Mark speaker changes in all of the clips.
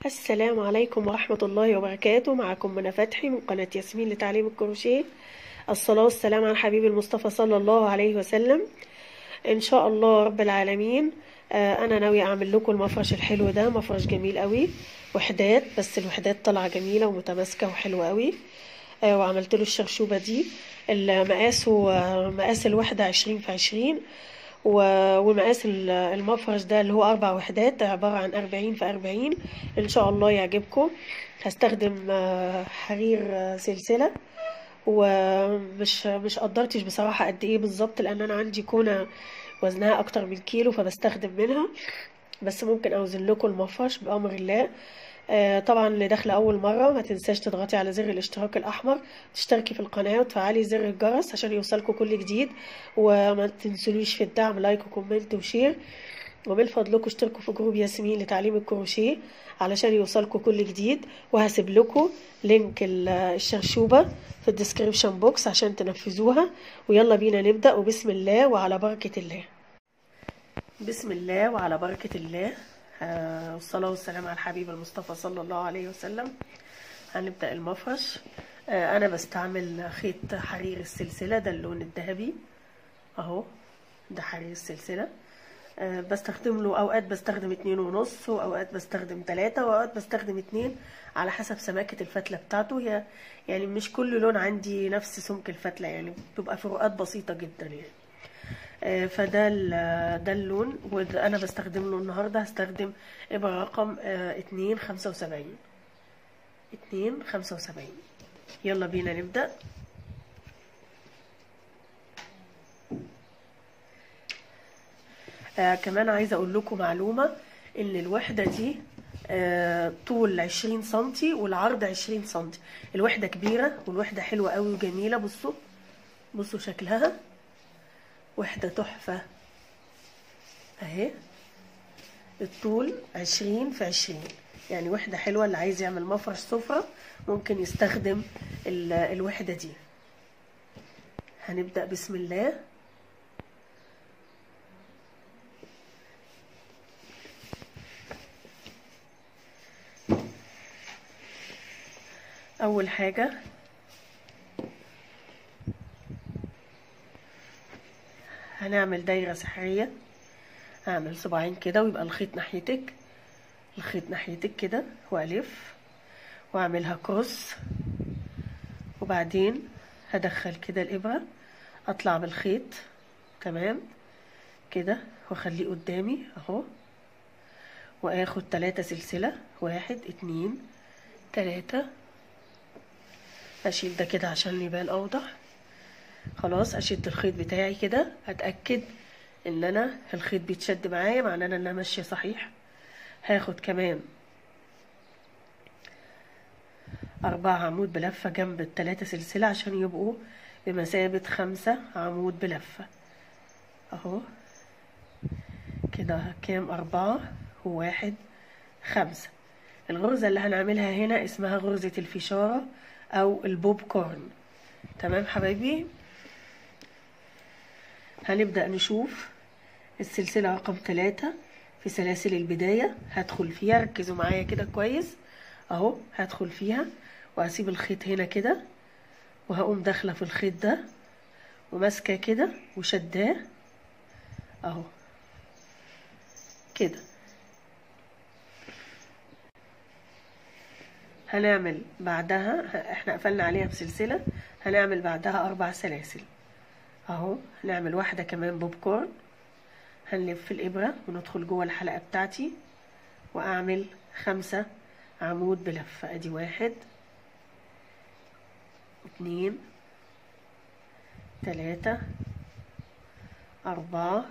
Speaker 1: السلام عليكم ورحمة الله وبركاته معكم منى فتحي من قناة ياسمين لتعليم الكروشيه الصلاة والسلام على حبيب المصطفى صلى الله عليه وسلم إن شاء الله رب العالمين آه، أنا ناوية أعمل لكم المفرش الحلو ده مفرش جميل قوي وحدات بس الوحدات طالعة جميلة ومتماسكة وحلوة قوي آه، وعملت له الشرشوبة دي مقاسه آه، مقاس الوحدة عشرين في عشرين و- ومقاس ال- المفرش ده اللي هو أربع وحدات عبارة عن أربعين في أربعين إن شاء الله يعجبكم هستخدم آه، حرير آه، سلسلة ومش مش قدرتش بصراحة قد ايه بالظبط لان انا عندي كونة وزنها اكتر من كيلو فبستخدم منها بس ممكن اوزن لكم المفرش بامر الله آه، طبعا اللي داخله اول مره ما تنساش تضغطي على زر الاشتراك الاحمر تشتركي في القناه وتفعلي زر الجرس عشان يوصلكم كل جديد وما تنسلوش في الدعم لايك وكومنت وشير ومن فضلكم اشتركوا في جروب ياسمين لتعليم الكروشيه علشان يوصلكم كل جديد وهسيب لكم لينك ال- الشرشوبة في الديسكريبشن بوكس عشان تنفذوها ويلا بينا نبدأ وبسم الله وعلى بركة الله بسم الله وعلى بركة الله آه، والصلاة والسلام على الحبيب المصطفى صلى الله عليه وسلم هنبدأ المفرش آه، أنا بستعمل خيط حرير السلسلة ده اللون الذهبي أهو ده حرير السلسلة آه، بستخدم له اوقات بستخدم اتنين ونص واوقات بستخدم تلاتة واوقات بستخدم اتنين على حسب سماكة الفتلة بتاعته هي يعني مش كل لون عندي نفس سمك الفتلة يعني بتبقى فروقات بسيطة جدا يعني آه، فده ال- ده اللون وانا بستخدم له النهارده هستخدم ابرة رقم آه، اتنين خمسة وسبعين اتنين خمسة وسبعين يلا بينا نبدأ آه كمان عايزة أقول لكم معلومة إن الوحدة دي آه طول عشرين سنتي والعرض عشرين سنتي الوحدة كبيرة والوحدة حلوة قوي وجميلة بصوا بصوا شكلها وحدة تحفة أهي الطول عشرين في عشرين يعني وحدة حلوة اللي عايز يعمل مفرش سفرة ممكن يستخدم ال- الوحدة دي هنبدأ بسم الله أول حاجة هنعمل دايرة سحرية هعمل صباعين كده ويبقى الخيط ناحيتك الخيط ناحيتك كده وألف وأعملها كروس وبعدين هدخل كده الإبرة أطلع بالخيط تمام كده وأخليه قدامي أهو وآخد تلاتة سلسلة واحد اتنين تلاتة اشيل ده كده عشان يبان اوضح خلاص اشد الخيط بتاعي كده اتاكد ان انا الخيط بيتشد معايا معناه ان انا ماشيه صحيح هاخد كمان أربعة عمود بلفة جنب التلاتة سلسلة عشان يبقوا بمثابة خمسة عمود بلفة أهو كده كام أربعة وواحد خمسة الغرزة اللي هنعملها هنا اسمها غرزة الفشارة أو البوب كورن تمام حبايبي هنبدأ نشوف السلسلة رقم ثلاثة في سلاسل البداية هدخل فيها ركزوا معايا كده كويس اهو هدخل فيها وهسيب الخيط هنا كده وهقوم داخلة في الخيط ده وماسكة كده وشداه اهو كده هنعمل بعدها احنا قفلنا عليها بسلسلة هنعمل بعدها أربع سلاسل أهو نعمل واحدة كمان بوب كورن هنلف الإبرة وندخل جوه الحلقة بتاعتي وأعمل خمسة عمود بلفة أدي واحد اتنين تلاتة أربعة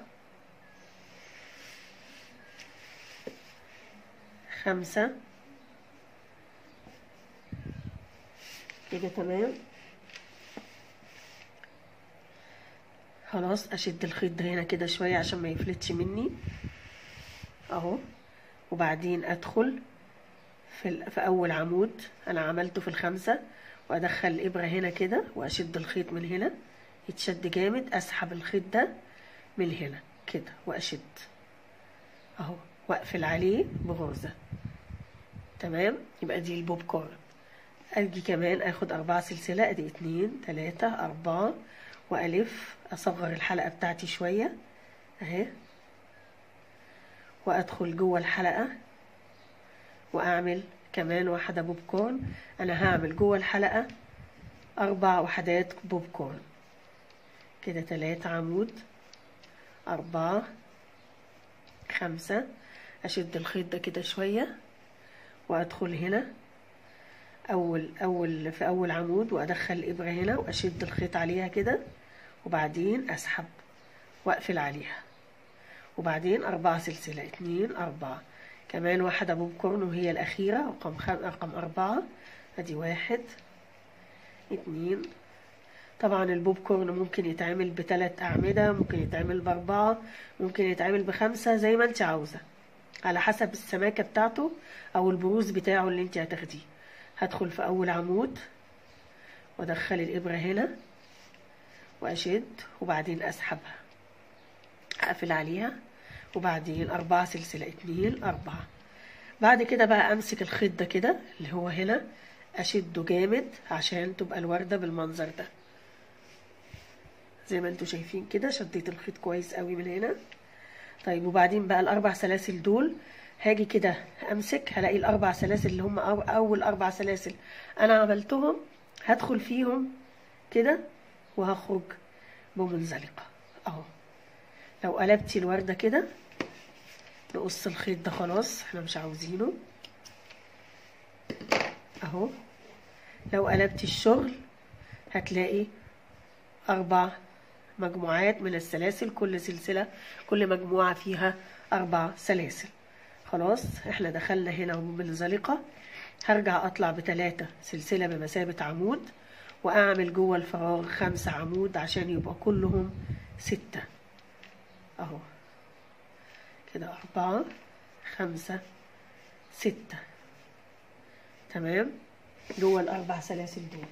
Speaker 1: خمسة كده تمام خلاص اشد الخيط ده هنا كده شويه عشان ما يفلتش مني اهو وبعدين ادخل في, ال- في اول عمود انا عملته في الخمسه وادخل الابره هنا كده واشد الخيط من هنا يتشد جامد اسحب الخيط ده من هنا كده واشد اهو واقفل عليه بغرزه تمام يبقى دي البوب كورن اجي كمان اخد اربعة سلسلة ادي اتنين تلاتة اربعة والف اصغر الحلقة بتاعتي شوية اهي وادخل جوه الحلقة واعمل كمان واحدة بوب كورن انا هعمل جوه الحلقة اربع وحدات بوب كورن كده تلاتة عمود اربعة خمسة اشد الخيط ده كده شوية وادخل هنا اول اول في اول عمود وادخل الابره هنا واشد الخيط عليها كده وبعدين اسحب واقفل عليها وبعدين اربعة سلسلة اتنين اربعة كمان واحدة بوب كورن وهي الاخيرة رقم خم... رقم اربعة ادي واحد اتنين طبعا البوب كورن ممكن يتعمل بثلاث اعمدة ممكن يتعمل باربعة ممكن يتعمل بخمسة زي ما انت عاوزة على حسب السماكة بتاعته او البروز بتاعه اللي انت هتاخديه هدخل في اول عمود وادخل الابرة هنا واشد وبعدين اسحبها اقفل عليها وبعدين اربعة سلسلة اتنين اربعة بعد كده بقى امسك الخيط ده كده اللي هو هنا اشده جامد عشان تبقى الوردة بالمنظر ده زي ما انتوا شايفين كده شديت الخيط كويس قوي من هنا طيب وبعدين بقى الاربع سلاسل دول هاجي كده امسك هلاقي الاربع سلاسل اللي هم اول اربع سلاسل انا عملتهم هدخل فيهم كده وهخرج بمنزلقة اهو لو قلبتي الوردة كده نقص الخيط ده خلاص احنا مش عاوزينه اهو لو قلبتي الشغل هتلاقي اربع مجموعات من السلاسل كل سلسلة كل مجموعة فيها اربع سلاسل خلاص احنا دخلنا هنا بالزلقة هرجع اطلع بتلاتة سلسلة بمثابة عمود واعمل جوه الفراغ خمسة عمود عشان يبقى كلهم ستة اهو كده اربعة خمسة ستة تمام جوه الاربع سلاسل دول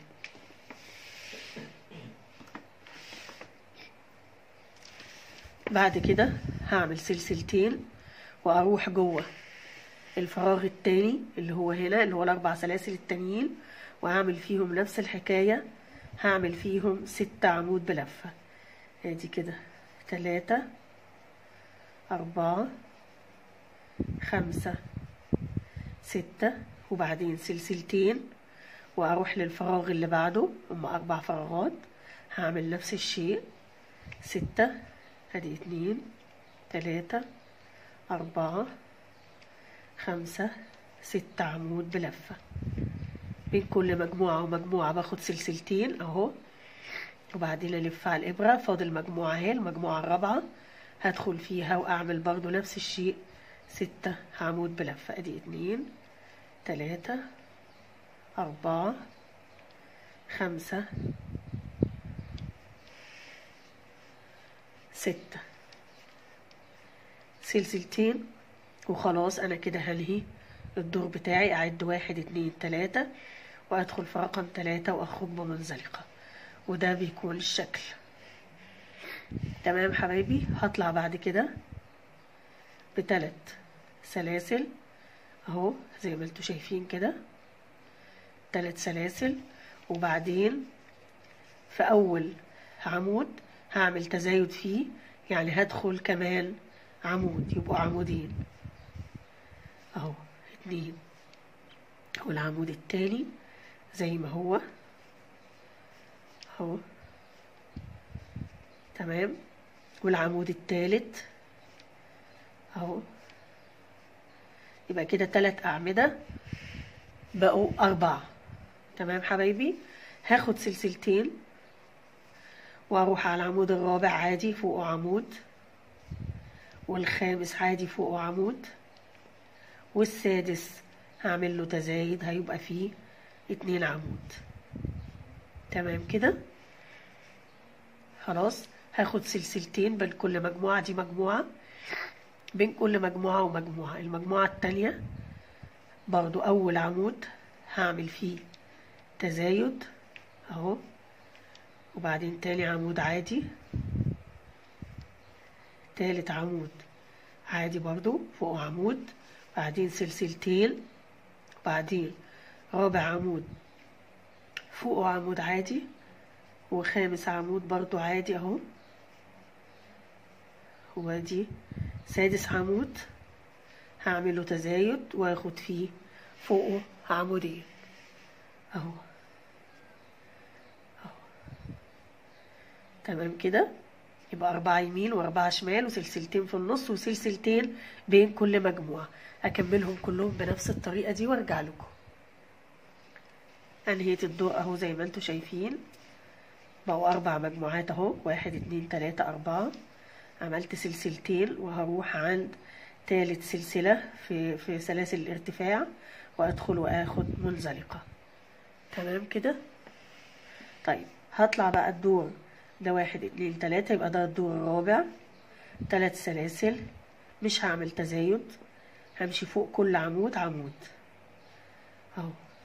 Speaker 1: بعد كده هعمل سلسلتين واروح جوه الفراغ التاني اللي هو هنا اللي هو الاربع سلاسل التانيين وهعمل فيهم نفس الحكاية هعمل فيهم ستة عمود بلفة ادي كده تلاتة اربعة خمسة ستة وبعدين سلسلتين واروح للفراغ اللي بعده هم اربع فراغات هعمل نفس الشيء ستة ادي اتنين تلاتة أربعة خمسة ستة عمود بلفة بين كل مجموعة ومجموعة باخد سلسلتين اهو وبعدين الف على الابرة فاضل مجموعة اهي المجموعة الرابعة هدخل فيها واعمل برضو نفس الشيء ستة عمود بلفة ادي اتنين تلاتة اربعة خمسة ستة سلسلتين وخلاص انا كده هنهي الدور بتاعي اعد واحد اتنين تلاتة وادخل في رقم تلاتة واخرج بمنزلقة وده بيكون الشكل تمام حبايبي هطلع بعد كده بتلات سلاسل اهو زي ما انتوا شايفين كده تلات سلاسل وبعدين في اول عمود هعمل تزايد فيه يعني هدخل كمان عمود يبقوا عمودين اهو اتنين والعمود التاني زي ما هو اهو تمام والعمود التالت اهو يبقى كده تلات اعمدة بقوا اربعة تمام حبايبي هاخد سلسلتين واروح على العمود الرابع عادي فوقه عمود والخامس عادي فوقه عمود والسادس هعمل له تزايد هيبقى فيه اتنين عمود تمام كده خلاص هاخد سلسلتين بين كل مجموعة دي مجموعة بين كل مجموعة ومجموعة المجموعة التانية برضو أول عمود هعمل فيه تزايد أهو وبعدين تاني عمود عادي تالت عمود عادي برضو فوق عمود بعدين سلسلتين وبعدين رابع عمود فوقه عمود عادي وخامس عمود برضو عادي اهو وادي سادس عمود هعمله تزايد واخد فيه فوقه عمودين اهو اهو تمام كده يبقى أربعة يمين وأربعة شمال وسلسلتين في النص وسلسلتين بين كل مجموعة أكملهم كلهم بنفس الطريقة دي وأرجع لكم أنهيت الدور أهو زي ما انتوا شايفين بقوا أربع مجموعات أهو واحد اتنين تلاتة أربعة عملت سلسلتين وهروح عند تالت سلسلة في في سلاسل الارتفاع وأدخل وآخد منزلقة تمام كده طيب هطلع بقى الدور ده واحد اتنين تلاتة يبقى ده الدور الرابع تلات سلاسل مش هعمل تزايد همشي فوق كل عمود عمود اهو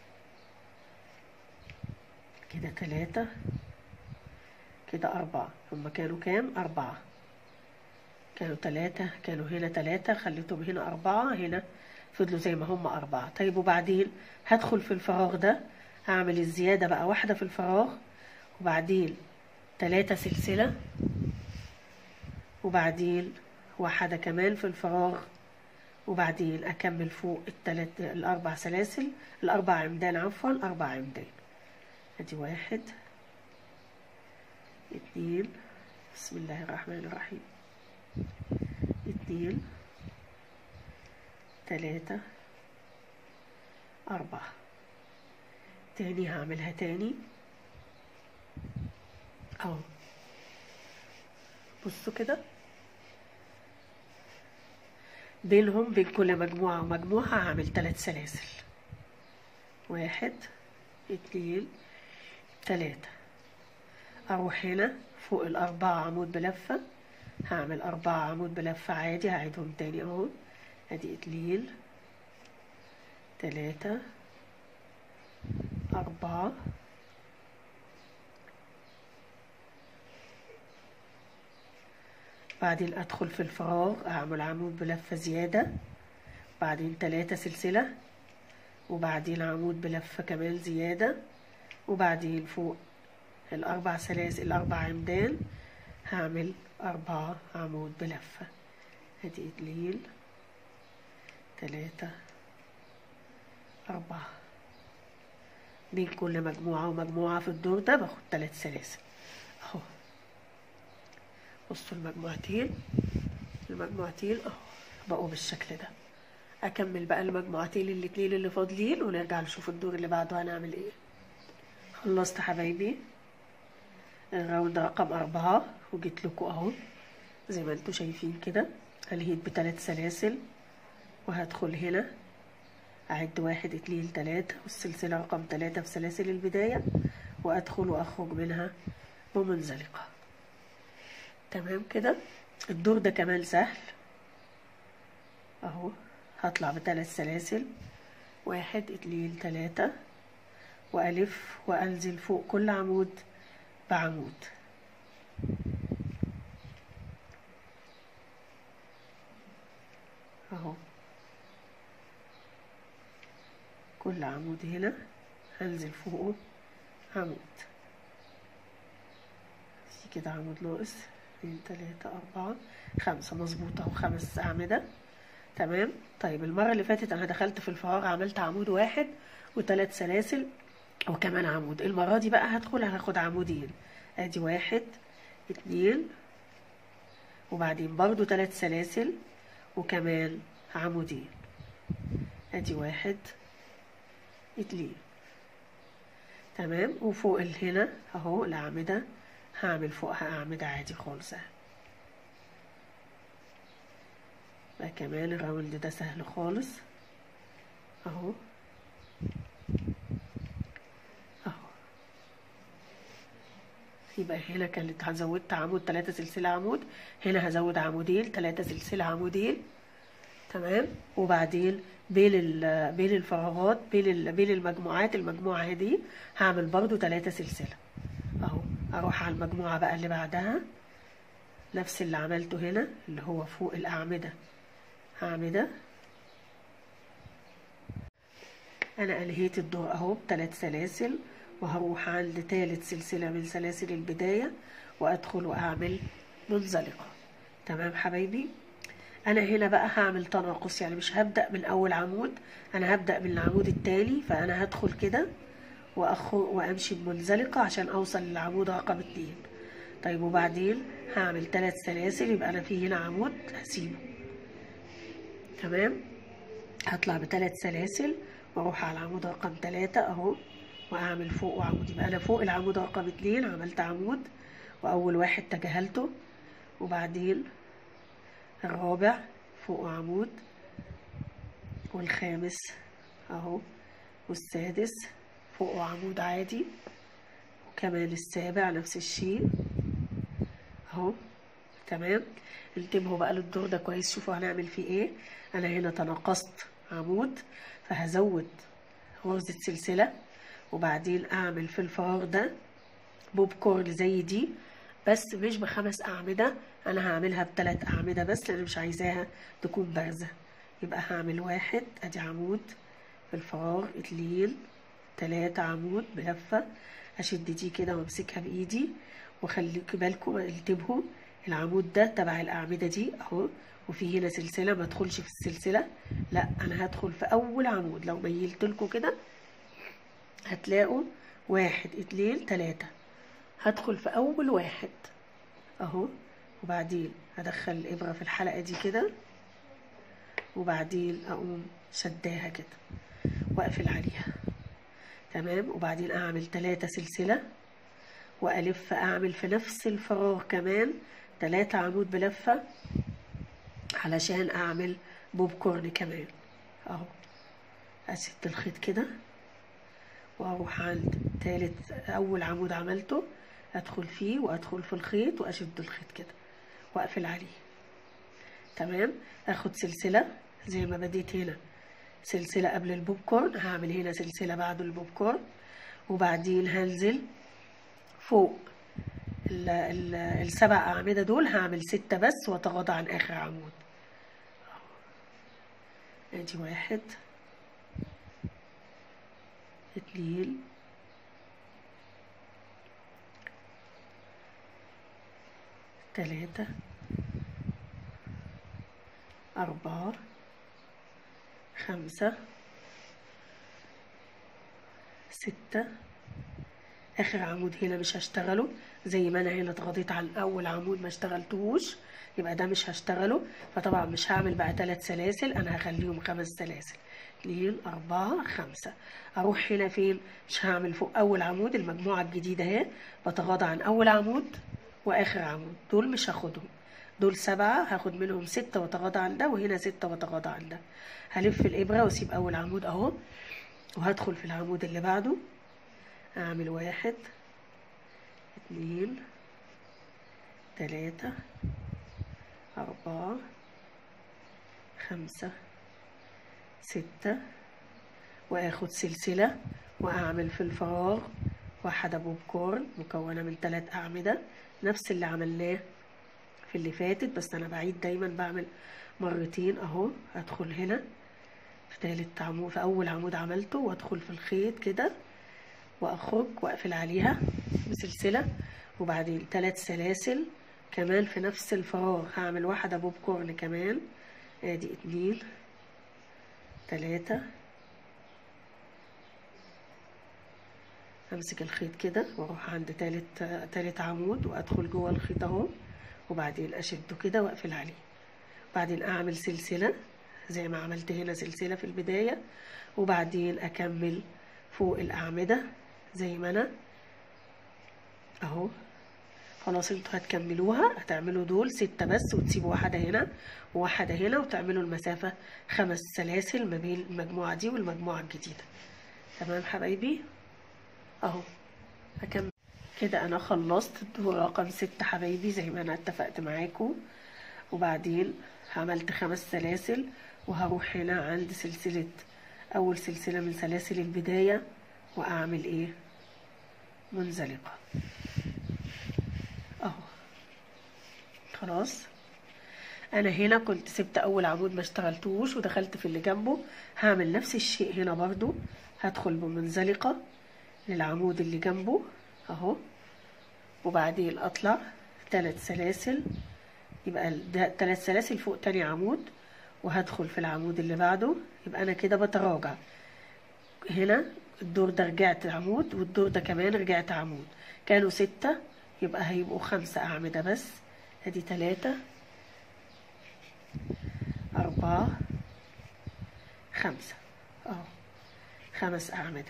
Speaker 1: كده تلاتة كده أربعة هما كانوا كام أربعة كانوا تلاتة كانوا هنا تلاتة خليتهم هنا أربعة هنا فضلوا زي ما هما أربعة طيب وبعدين هدخل في الفراغ ده هعمل الزيادة بقى واحدة في الفراغ وبعدين تلاتة سلسلة وبعدين واحدة كمان في الفراغ وبعدين أكمل فوق التلات الأربع سلاسل الأربع عمدان عفوا أربع عمدان أدي واحد اتنين بسم الله الرحمن الرحيم اتنين تلاتة أربعة تاني هعملها تاني اهو بصوا كده بينهم بين كل مجموعة ومجموعة هعمل ثلاث سلاسل واحد اتنين تلاتة اروح هنا فوق الاربعة عمود بلفة هعمل اربعة عمود بلفة عادي هعيدهم تاني اهو ادي اتنين تلاتة اربعة بعدين ادخل في الفراغ اعمل عمود بلفة زيادة بعدين تلاتة سلسلة وبعدين عمود بلفة كمان زيادة وبعدين فوق الاربع سلاسل الاربع عمدان هعمل اربعة عمود بلفة ادي اتنين تلاتة اربعة بين كل مجموعة ومجموعة في الدور ده باخد تلات سلاسل اهو بصوا المجموعتين المجموعتين اهو بقوا بالشكل ده اكمل بقى المجموعتين الاتنين اللي فاضلين ونرجع نشوف الدور اللي بعده هنعمل ايه خلصت حبايبي الراوند رقم أربعة وجيت لكم اهو زي ما انتوا شايفين كده هنهيت بثلاث سلاسل وهدخل هنا أعد واحد اتنين تلاتة والسلسلة رقم تلاتة في سلاسل البداية وأدخل وأخرج منها بمنزلقة تمام كده الدور ده كمان سهل اهو هطلع بثلاث سلاسل واحد اتنين تلاتة وألف وأنزل فوق كل عمود بعمود اهو كل عمود هنا هنزل فوقه عمود في كده عمود ناقص اتنين تلاتة أربعة خمسة مظبوطة أهو خمس أعمدة تمام طيب المرة اللي فاتت أنا دخلت في الفراغ عملت عمود واحد وثلاث سلاسل وكمان عمود المرة دي بقى هدخل هاخد عمودين ادي واحد اتنين وبعدين برضو ثلاث سلاسل وكمان عمودين ادي واحد اتنين تمام وفوق هنا اهو الأعمدة هعمل فوقها أعمدة عادي خالص بقى كمان الراوند ده سهل خالص اهو اهو يبقى هنا كانت هزودت عمود تلاتة سلسلة عمود هنا هزود عمودين تلاتة سلسلة عمودين تمام وبعدين بين ال- بين الفراغات بين ال- بين المجموعات المجموعة دي هعمل برضو تلاتة سلسلة اهو اروح على المجموعة بقى اللي بعدها نفس اللي عملته هنا اللي هو فوق الأعمدة أعمدة انا انهيت الدور اهو بثلاث سلاسل وهروح عند ثالث سلسلة من سلاسل البداية وادخل واعمل منزلقة تمام حبايبي انا هنا بقى هعمل تناقص يعني مش هبدأ من اول عمود انا هبدأ من العمود التالي فانا هدخل كده وأخو وامشي بمنزلقة عشان اوصل للعمود رقم اتنين طيب وبعدين هعمل ثلاث سلاسل يبقى انا في هنا عمود هسيبه تمام هطلع بثلاث سلاسل واروح على العمود رقم ثلاثة اهو واعمل فوق عمود يبقى انا فوق العمود رقم اتنين عملت عمود واول واحد تجاهلته وبعدين الرابع فوق عمود والخامس اهو والسادس فوق عمود عادي وكمان السابع نفس الشيء اهو تمام انتبهوا بقى للدور ده كويس شوفوا هنعمل فيه ايه انا هنا تناقصت عمود فهزود غرزة سلسلة وبعدين اعمل في الفراغ ده بوب كورن زي دي بس مش بخمس اعمدة انا هعملها بثلاث اعمدة بس لان مش عايزاها تكون بارزة يبقى هعمل واحد ادي عمود في الفراغ اتنين تلاتة عمود بلفة اشد دي كده وامسكها بايدي وخليك بالكم انتبهوا العمود ده تبع الاعمدة دي اهو وفي هنا سلسلة ما ادخلش في السلسلة لا انا هدخل في اول عمود لو ميلت لكم كده هتلاقوا واحد اتنين تلاتة هدخل في اول واحد اهو وبعدين هدخل الابرة في الحلقة دي كده وبعدين اقوم شداها كده واقفل عليها تمام وبعدين اعمل تلاتة سلسلة والف اعمل في نفس الفراغ كمان تلاتة عمود بلفة علشان اعمل بوب كورن كمان اهو اسد الخيط كده واروح عند تالت اول عمود عملته ادخل فيه وادخل في الخيط واشد الخيط كده واقفل عليه تمام اخد سلسلة زي ما بديت هنا سلسلة قبل البوب كورن هعمل هنا سلسلة بعد البوب كورن وبعدين هنزل فوق ال ال السبع أعمدة دول هعمل ستة بس واتغاضى عن آخر عمود ادي واحد اتنين تلاتة أربعة خمسة ستة آخر عمود هنا مش هشتغله زي ما أنا هنا اتغطيت على أول عمود ما اشتغلتهوش يبقى ده مش هشتغله فطبعا مش هعمل بقى ثلاث سلاسل أنا هخليهم خمس سلاسل اتنين أربعة خمسة أروح هنا فين مش هعمل فوق أول عمود المجموعة الجديدة اهي بتغاضى عن أول عمود وآخر عمود دول مش هاخدهم دول سبعة هاخد منهم ستة واتغاضى عن ده وهنا ستة واتغاضى عن ده هلف الإبرة واسيب أول عمود أهو وهدخل في العمود اللي بعده أعمل واحد اتنين تلاتة أربعة خمسة ستة وآخد سلسلة وأعمل في الفراغ واحدة بوب كورن مكونة من ثلاث أعمدة نفس اللي عملناه في اللي فاتت بس أنا بعيد دايما بعمل مرتين أهو هدخل هنا في تالت عمود في أول عمود عملته وأدخل في الخيط كده وأخرج وأقفل عليها بسلسلة وبعدين ثلاث سلاسل كمان في نفس الفراغ هعمل واحدة بوب كورن كمان ادي اتنين تلاتة امسك الخيط كده واروح عند تالت تالت عمود وادخل جوه الخيط اهو وبعدين اشده كده واقفل عليه بعدين اعمل سلسلة زي ما عملت هنا سلسلة في البداية وبعدين اكمل فوق الاعمدة زي ما انا اهو خلاص انتوا هتكملوها هتعملوا دول ستة بس وتسيبوا واحدة هنا وواحدة هنا وتعملوا المسافة خمس سلاسل ما بين المجموعة دي والمجموعة الجديدة تمام حبايبي اهو هكمل كده انا خلصت الدور رقم ستة حبايبي زي ما انا اتفقت معاكم وبعدين عملت خمس سلاسل وهروح هنا عند سلسلة اول سلسلة من سلاسل البداية واعمل ايه منزلقة اهو خلاص انا هنا كنت سبت اول عمود ما اشتغلتوش ودخلت في اللي جنبه هعمل نفس الشيء هنا برضو هدخل بمنزلقة للعمود اللي جنبه اهو وبعدين اطلع ثلاث سلاسل يبقى ده ثلاث سلاسل فوق تاني عمود وهدخل في العمود اللي بعده يبقى انا كده بتراجع هنا الدور ده رجعت عمود والدور ده كمان رجعت عمود كانوا ستة يبقى هيبقوا خمسة أعمدة بس ادي تلاتة أربعة خمسة اهو خمس أعمدة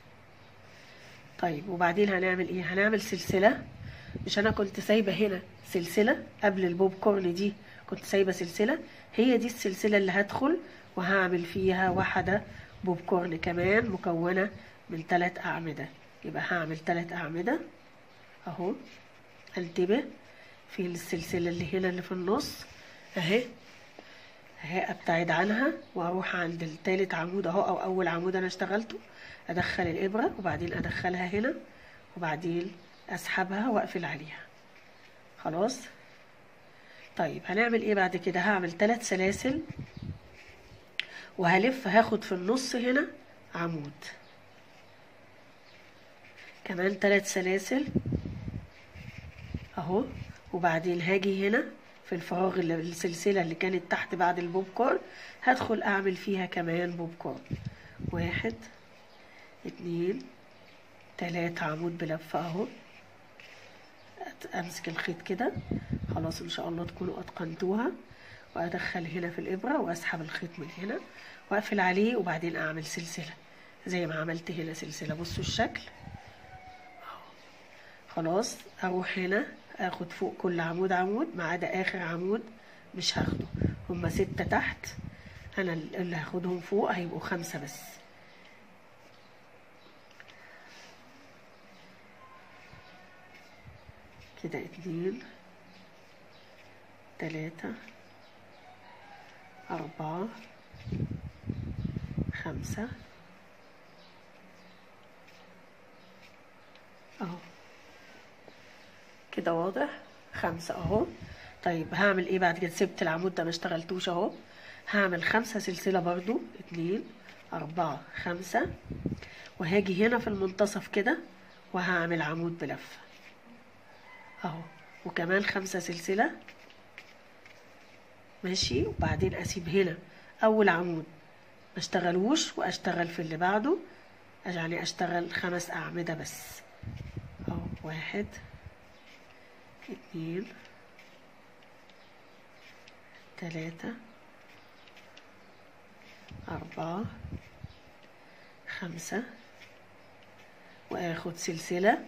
Speaker 1: طيب وبعدين هنعمل ايه هنعمل سلسلة مش انا كنت سايبة هنا سلسلة قبل البوب كورن دي كنت سايبة سلسلة هي دي السلسلة اللي هدخل وهعمل فيها واحدة بوب كورن كمان مكونة من ثلاث أعمدة يبقى هعمل ثلاث أعمدة أهو انتبه في السلسلة اللي هنا اللي في النص أهي اهي ابتعد عنها واروح عند التالت عمود اهو او اول عمود انا اشتغلته ادخل الابرة وبعدين ادخلها هنا وبعدين اسحبها واقفل عليها خلاص طيب هنعمل ايه بعد كده هعمل ثلاث سلاسل وهلف هاخد في النص هنا عمود كمان ثلاث سلاسل اهو وبعدين هاجي هنا في الفراغ اللي السلسلة اللي كانت تحت بعد البوب كورن هدخل اعمل فيها كمان بوب كورن واحد اتنين تلاتة عمود بلفة اهو امسك الخيط كده خلاص ان شاء الله تكونوا اتقنتوها وادخل هنا في الابرة واسحب الخيط من هنا واقفل عليه وبعدين اعمل سلسلة زي ما عملت هنا سلسلة بصوا الشكل خلاص اروح هنا اخد فوق كل عمود عمود ما عدا اخر عمود مش هاخده هما ستة تحت انا اللي هاخدهم فوق هيبقوا خمسة بس كده اتنين تلاتة أربعة خمسة اهو كده واضح خمسة اهو طيب هعمل ايه بعد كده سبت العمود ده ما اشتغلتوش اهو هعمل خمسة سلسلة برضو اتنين اربعة خمسة وهاجي هنا في المنتصف كده وهعمل عمود بلفة اهو وكمان خمسة سلسلة ماشي وبعدين اسيب هنا اول عمود ما اشتغلوش واشتغل في اللي بعده يعني اشتغل خمس اعمدة بس اهو واحد اتنين تلاتة أربعة خمسة وآخد سلسلة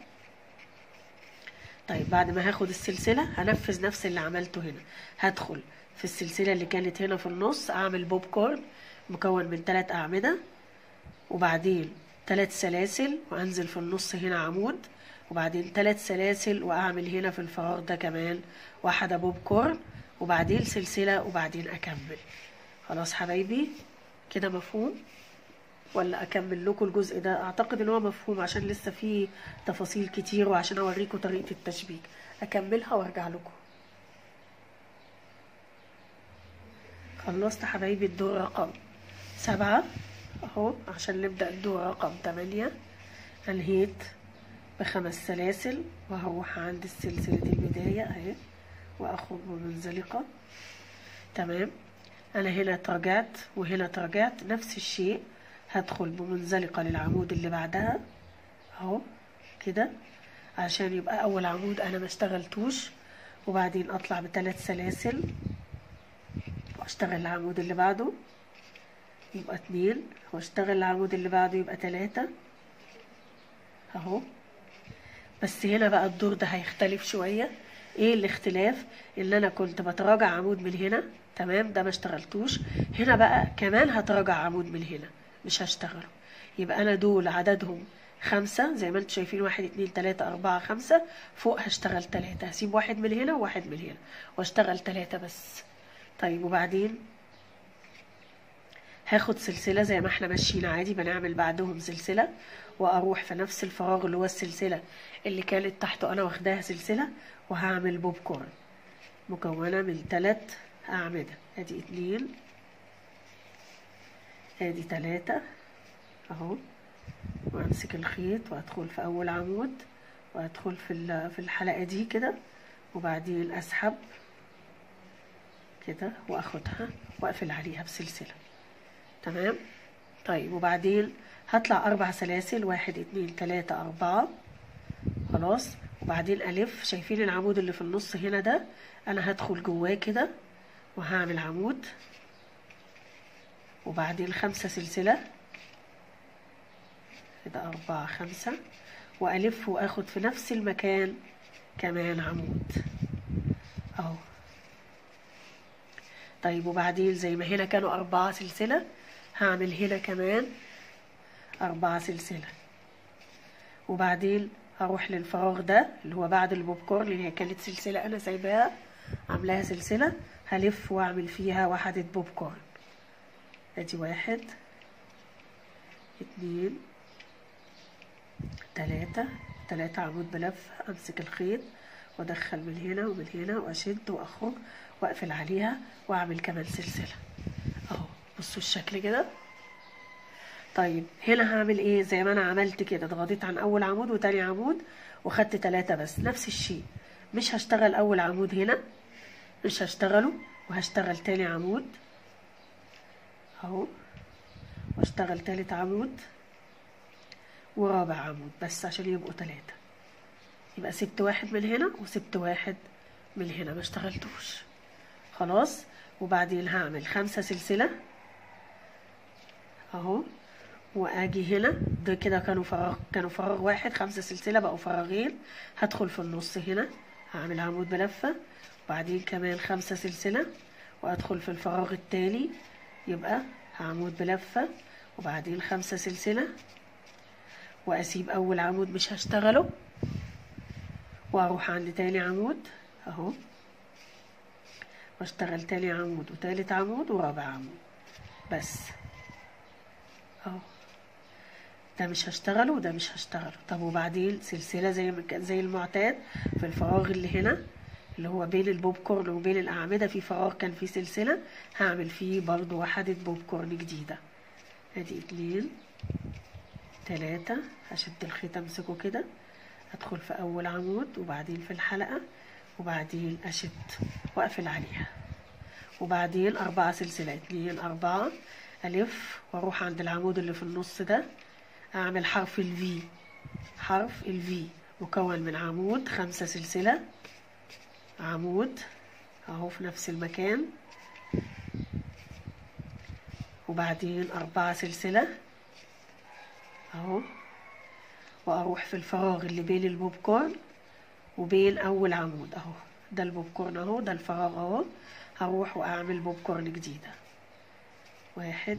Speaker 1: طيب بعد ما هاخد السلسلة هنفذ نفس اللي عملته هنا هدخل في السلسلة اللي كانت هنا في النص أعمل بوب كورن مكون من تلات أعمدة وبعدين تلات سلاسل وأنزل في النص هنا عمود وبعدين تلات سلاسل وأعمل هنا في الفراغ ده كمان واحدة بوب كورن وبعدين سلسلة وبعدين أكمل خلاص حبايبي كده مفهوم ولا أكمل لكم الجزء ده أعتقد إن هو مفهوم عشان لسه فيه تفاصيل كتير وعشان أوريكم طريقة التشبيك أكملها وأرجع لكم خلصت حبايبي الدور رقم سبعة اهو عشان نبدأ الدور رقم تمانية انهيت بخمس سلاسل وهروح عند سلسلة البداية اهي واخد بمنزلقة تمام انا هنا تراجعت وهنا تراجعت نفس الشيء هدخل بمنزلقة للعمود اللي بعدها اهو كده عشان يبقى اول عمود انا ما اشتغلتوش وبعدين اطلع بثلاث سلاسل واشتغل العمود اللي بعده يبقى اتنين واشتغل العمود اللي بعده يبقى تلاتة اهو بس هنا بقى الدور ده هيختلف شوية ايه الاختلاف ان انا كنت بتراجع عمود من هنا تمام ده ما اشتغلتوش هنا بقى كمان هتراجع عمود من هنا مش هشتغله يبقى انا دول عددهم خمسة زي ما انتم شايفين واحد اتنين تلاتة اربعة خمسة فوق هشتغل تلاتة هسيب واحد من هنا وواحد من هنا واشتغل تلاتة بس طيب وبعدين هاخد سلسلة زي ما احنا ماشيين عادي بنعمل بعدهم سلسلة واروح في نفس الفراغ اللي هو السلسلة اللي كانت تحته انا واخداها سلسلة وهعمل بوب كورن مكونة من تلات أعمدة ادي اتنين ادي تلاتة اهو وامسك الخيط وادخل في اول عمود وادخل في ال- في الحلقة دي كده وبعدين اسحب كده واخدها واقفل عليها بسلسلة تمام طيب وبعدين هطلع اربع سلاسل واحد اتنين تلاتة اربعة خلاص وبعدين الف شايفين العمود اللي في النص هنا ده انا هدخل جواه كده وهعمل عمود وبعدين خمسة سلسلة كده أربعة خمسة وألف وآخد في نفس المكان كمان عمود أهو طيب وبعدين زي ما هنا كانوا أربعة سلسلة هعمل هنا كمان أربعة سلسلة وبعدين هروح للفراغ ده اللي هو بعد البوب كورن اللي هي كانت سلسلة أنا سايباها عاملاها سلسلة هلف وأعمل فيها وحدة بوب كورن ادي واحد اتنين تلاتة تلاتة عمود بلف امسك الخيط وادخل من هنا ومن هنا واشد واخرج واقفل عليها واعمل كمان سلسلة اهو بصوا الشكل كده طيب هنا هعمل ايه زي ما انا عملت كده ضغطيت عن اول عمود وتاني عمود وخدت تلاتة بس نفس الشيء مش هشتغل اول عمود هنا مش هشتغله وهشتغل تاني عمود اهو واشتغل تالت عمود ورابع عمود بس عشان يبقوا تلاتة يبقى سبت واحد من هنا وسبت واحد من هنا ما اشتغلتوش خلاص وبعدين هعمل خمسة سلسلة اهو واجي هنا ده كده كانوا فراغ كانوا فراغ واحد خمسة سلسلة بقوا فراغين هدخل في النص هنا هعمل عمود بلفة وبعدين كمان خمسة سلسلة وادخل في الفراغ التاني يبقى عمود بلفة وبعدين خمسة سلسلة واسيب اول عمود مش هشتغله واروح عند تاني عمود اهو واشتغل تاني عمود وتالت عمود ورابع عمود بس اهو ده مش هشتغله وده مش هشتغله طب وبعدين سلسلة زي ما كان زي المعتاد في الفراغ اللي هنا اللي هو بين البوب كورن وبين الأعمدة في فراغ كان فيه سلسلة هعمل فيه برضو وحدة بوب كورن جديدة ادي اتنين تلاتة هشد الخيط امسكه كده ادخل في اول عمود وبعدين في الحلقة وبعدين اشد واقفل عليها وبعدين اربعة سلسلة اتنين اربعة الف واروح عند العمود اللي في النص ده اعمل حرف الفي حرف الفي مكون من عمود خمسة سلسلة عمود اهو في نفس المكان وبعدين أربعة سلسلة اهو واروح في الفراغ اللي بين البوب كورن وبين اول عمود اهو ده البوب كورن اهو ده الفراغ اهو هروح واعمل بوب كورن جديدة واحد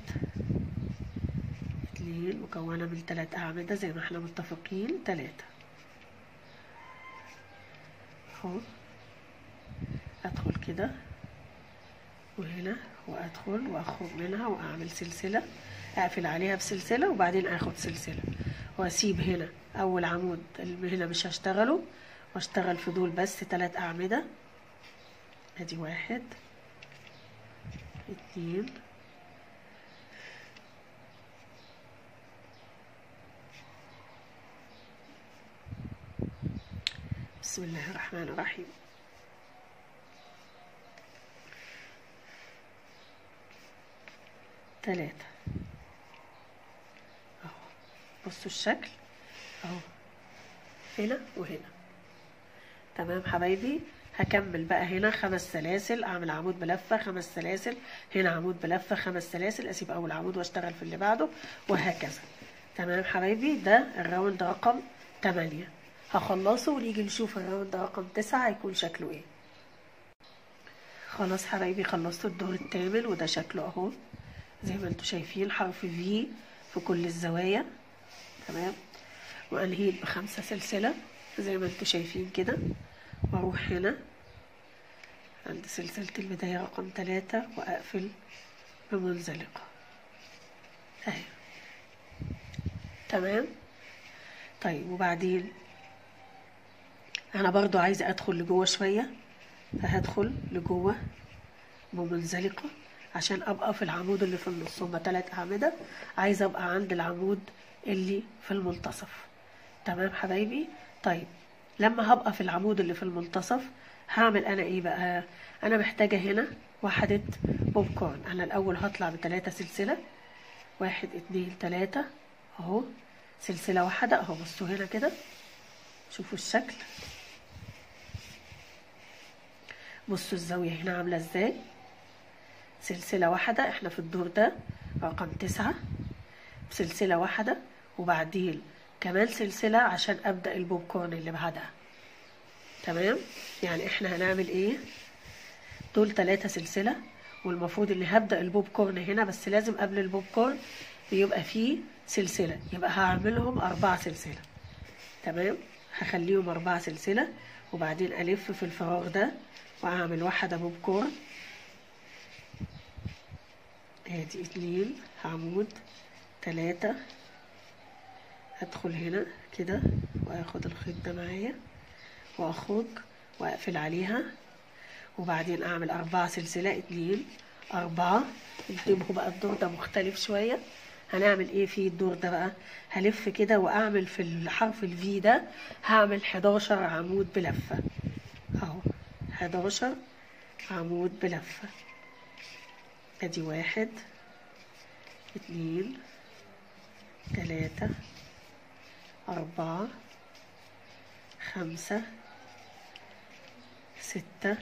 Speaker 1: اتنين مكونة من تلات اعمدة زي ما احنا متفقين تلاتة اهو ادخل كده وهنا وادخل واخرج منها واعمل سلسلة اقفل عليها بسلسلة وبعدين اخد سلسلة واسيب هنا اول عمود اللي هنا مش هشتغله واشتغل في دول بس تلات اعمدة ادي واحد اتنين بسم الله الرحمن الرحيم تلاتة اهو بصوا الشكل اهو هنا وهنا تمام حبايبي هكمل بقى هنا خمس سلاسل اعمل عمود بلفة خمس سلاسل هنا عمود بلفة خمس سلاسل اسيب اول عمود واشتغل في اللي بعده وهكذا تمام حبايبي ده الراوند رقم تمانية هخلصه ونيجي نشوف الراوند رقم تسعة هيكون شكله ايه خلاص حبايبي خلصت الدور الثامن وده شكله اهو زي ما انتوا شايفين حرف في في كل الزوايا تمام وانهيت بخمسة سلسلة زي ما انتوا شايفين كده واروح هنا عند سلسلة البداية رقم ثلاثة واقفل بمنزلقة اهي تمام طيب وبعدين انا برضو عايزة ادخل لجوه شوية فهدخل لجوه بمنزلقة عشان ابقى في العمود اللي في النص هما تلات اعمدة عايزة ابقى عند العمود اللي في المنتصف تمام حبايبي طيب لما هبقى في العمود اللي في المنتصف هعمل انا ايه بقى انا محتاجة هنا وحدة بوب كورن انا الاول هطلع بتلاتة سلسلة واحد اتنين تلاتة اهو سلسلة واحدة اهو بصوا هنا كده شوفوا الشكل بصوا الزاوية هنا عاملة ازاي سلسلة واحدة احنا في الدور ده رقم تسعة سلسلة واحدة وبعدين كمان سلسلة عشان ابدأ البوب كورن اللي بعدها تمام يعني احنا هنعمل ايه دول تلاتة سلسلة والمفروض اني هبدأ البوب كورن هنا بس لازم قبل البوب كورن يبقى فيه سلسلة يبقى هعملهم أربعة سلسلة تمام هخليهم أربعة سلسلة وبعدين ألف في الفراغ ده وأعمل واحدة بوب كورن ادي اتنين عمود تلاتة ادخل هنا كده واخد الخيط ده معايا واخرج واقفل عليها وبعدين اعمل اربعة سلسلة اتنين اربعة انتبهوا بقى الدور ده مختلف شوية هنعمل ايه في الدور ده بقى هلف كده واعمل في الحرف الفي ده هعمل 11 عمود بلفة اهو 11 عمود بلفة ادي واحد اتنين تلاتة أربعة خمسة ستة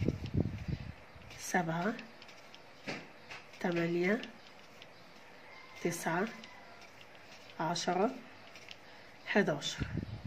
Speaker 1: سبعة تمانية تسعة عشرة حداشر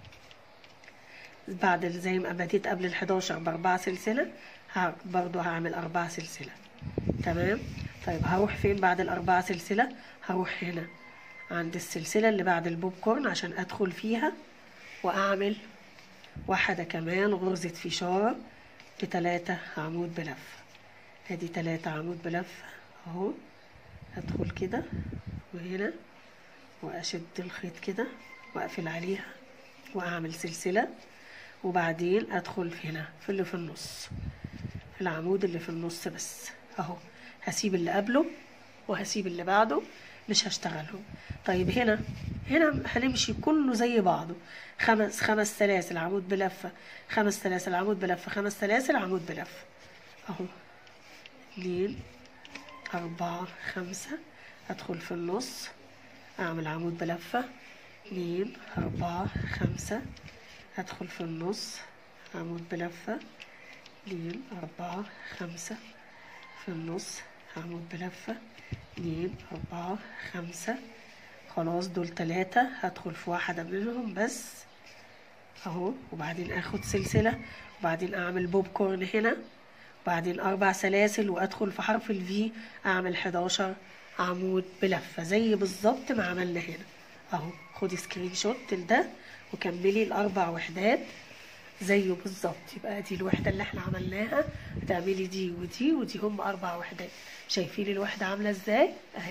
Speaker 1: بعد زي ما بديت قبل الحداشر بأربعة سلسلة برضو هعمل أربعة سلسلة تمام طيب هروح فين بعد الأربعة سلسلة هروح هنا عند السلسلة اللي بعد البوب كورن عشان أدخل فيها وأعمل واحدة كمان غرزة فشار بتلاتة عمود بلفة ادي تلاتة عمود بلفة اهو ادخل كده وهنا واشد الخيط كده واقفل عليها واعمل سلسلة وبعدين ادخل هنا في اللي في النص في العمود اللي في النص بس اهو هسيب اللي قبله وهسيب اللي بعده مش هشتغلهم طيب هنا هنا هنمشي كله زي بعضه خمس خمس سلاسل عمود بلفة خمس سلاسل عمود بلفة خمس سلاسل عمود بلفة اهو اتنين أربعة خمسة أدخل في النص أعمل عمود بلفة اتنين أربعة خمسة أدخل في النص عمود بلفة اتنين أربعة خمسة في النص عمود بلفة اتنين أربعة خمسة خلاص دول تلاتة هدخل في واحدة منهم بس اهو وبعدين اخد سلسلة وبعدين اعمل بوب كورن هنا وبعدين اربع سلاسل وادخل في حرف الفي اعمل 11 عمود بلفة زي بالظبط ما عملنا هنا اهو خدي سكرين شوت لده وكملي الاربع وحدات زيه بالظبط يبقى دي الوحدة اللي احنا عملناها هتعملي دي ودي ودي هم اربع وحدات شايفين الوحدة عاملة ازاي اهي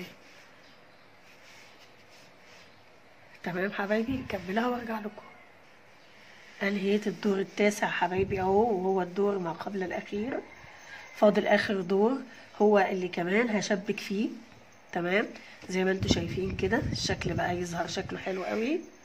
Speaker 1: تمام حبايبي نكملها وارجع لكم انهيت الدور التاسع حبايبي اهو وهو الدور ما قبل الاخير فاضل اخر دور هو اللي كمان هشبك فيه تمام زي ما انتوا شايفين كده الشكل بقى يظهر شكله حلو قوي